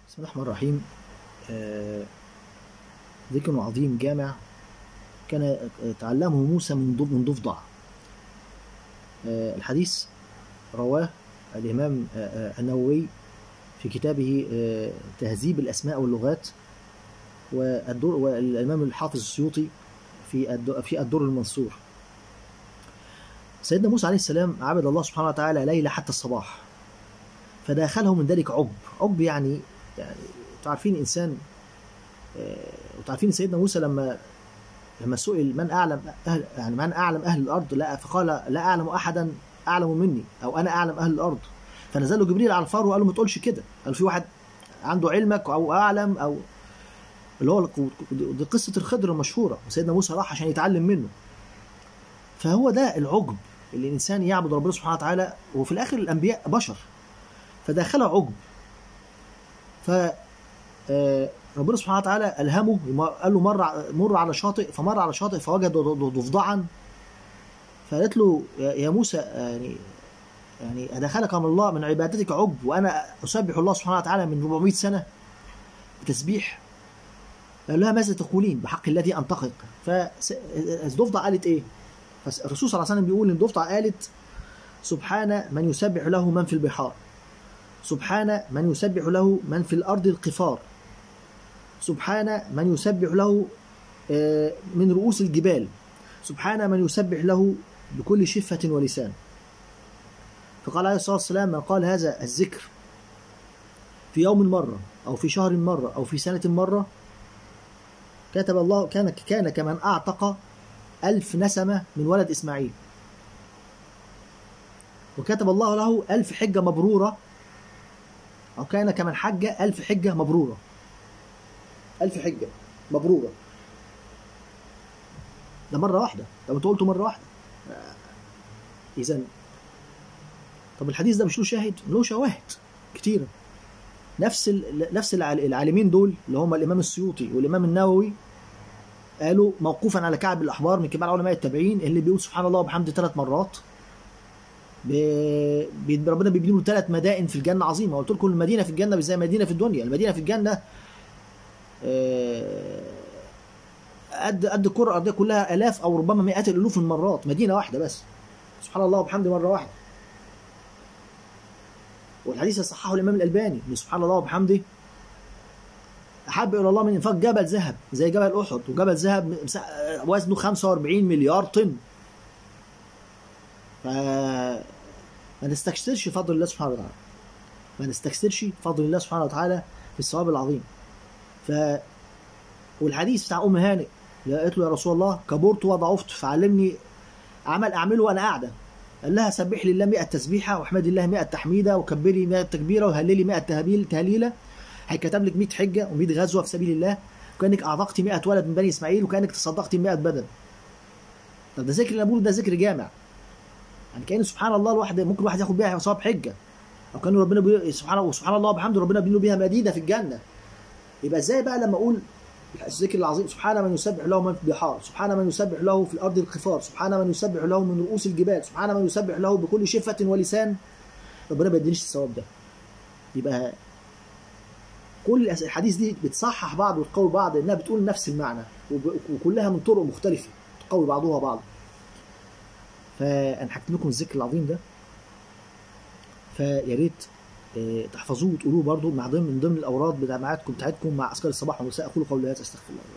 بسم الله الرحمن الرحيم آه، ذكر عظيم جامع كان تعلمه موسى من ضف- من ضفدع آه، الحديث رواه الإمام آه، آه، النووي في كتابه آه، تهذيب الأسماء واللغات والدر والإمام الحافظ السيوطي في الد- في الدر المنصور سيدنا موسى عليه السلام عبد الله سبحانه وتعالى ليلة حتى الصباح فداخله من ذلك عقب عقب يعني يعني انتوا عارفين انسان آه، انتوا عارفين سيدنا موسى لما لما سئل من اعلم اهل يعني من اعلم اهل الارض لا فقال لا اعلم احدا اعلم مني او انا اعلم اهل الارض فنزل له جبريل على الفار وقال له ما تقولش كده قال في واحد عنده علمك او اعلم او اللي هو دي قصه الخضر المشهوره وسيدنا موسى راح عشان يتعلم منه فهو ده العجب اللي الانسان يعبد ربنا سبحانه وتعالى وفي الاخر الانبياء بشر فداخله عجب ف آه، ربنا سبحانه وتعالى الهمه يم- قال له مر مر على شاطئ فمر على شاطئ فوجد ض- ضفدعا فقالت له يا يا موسى يعني يعني ادخلك من الله من عبادتك عجب وانا اسبح الله سبحانه وتعالى من 400 سنه بتسبيح قال لها ماذا تقولين بحق الذي انطقك فالضفدع قالت ايه؟ فالرسول صلى الله عليه وسلم بيقول ان الضفدع قالت سبحان من يسبح له من في البحار سبحان من يسبح له من في الأرض القفار سبحان من يسبح له آه، من رؤوس الجبال سبحان من يسبح له بكل شفة ولسان فقال عليه الصلاة والسلام من قال هذا الذكر في يوم مرة أو في شهر مرة أو في سنة مرة كتب الله كان كان كمن أعتق ألف نسمة من ولد إسماعيل وكتب الله له ألف حجة مبرورة أو كان كمن حج ألف حجة مبرورة ألف حجة مبرورة ده مرة واحدة طب انت قلته مرة واحدة إذا طب الحديث ده مش له شاهد؟ له شواهد كتيرة نفس ال... نفس العال- العالمين دول اللي هم الإمام السيوطي والإمام النووي قالوا موقوفا على كعب الأحبار من كبار علماء التابعين اللي بيقول سبحان الله وبحمده ثلاث مرات ب... بي- ربنا بيبني له ثلاث مدائن في الجنه عظيمه قلت لكم المدينه في الجنه مش زي مدينه في الدنيا المدينه في الجنه آه، قد قد الكره الارضيه كلها الاف او ربما مئات الالوف من المرات مدينه واحده بس سبحان الله وبحمده مره واحده والحديث صححه الامام الالباني ان سبحان الله وبحمده احب الى الله من انفاق جبل ذهب زي جبل احد وجبل ذهب مسا- وزنه 45 مليار طن ف ما نستكثرش فضل الله سبحانه وتعالى ما نستكثرش فضل الله سبحانه وتعالى في الثواب العظيم ف والحديث بتاع ام هانئ قالت له يا رسول الله كبرت وضعفت فعلمني عمل اعمله وانا قاعده قال لها سبح لله 100 تسبيحه واحمدي الله 100 تحميده وكبري 100 تكبيره وهللي 100 تهليل تهليله هيكتب لك 100 حجه و100 غزوه في سبيل الله وكانك اعتقتي 100 ولد من بني اسماعيل وكانك تصدقتي 100 بدن طب ده ذكر اللي أنا بقوله ده ذكر جامع يعني كان سبحان الله الواحد ممكن الواحد ياخد بيها ثواب حجه او كان ربنا بي... سبحان الله سبحان الله وبحمده ربنا بيقول بيها مدينه في الجنه يبقى ازاي بقى لما اقول الذكر العظيم سبحان من يسبح له من في البحار سبحان من يسبح له في الارض القفار سبحان من يسبح له من رؤوس الجبال سبحان من يسبح له بكل شفه ولسان ربنا ما يدينيش الثواب ده يبقى كل الأس- الحديث دي بتصحح بعض وتقوي بعض انها بتقول نفس المعنى وب- وكلها من طرق مختلفه تقوي بعضها بعض فانا حكيت لكم الذكر العظيم ده فيا ريت آه، تحفظوه وتقولوه برضو مع ضمن من ضمن الاوراد بتاعتكم بتاعتكم مع اذكار الصباح والمساء اقول قولي هذا استغفر الله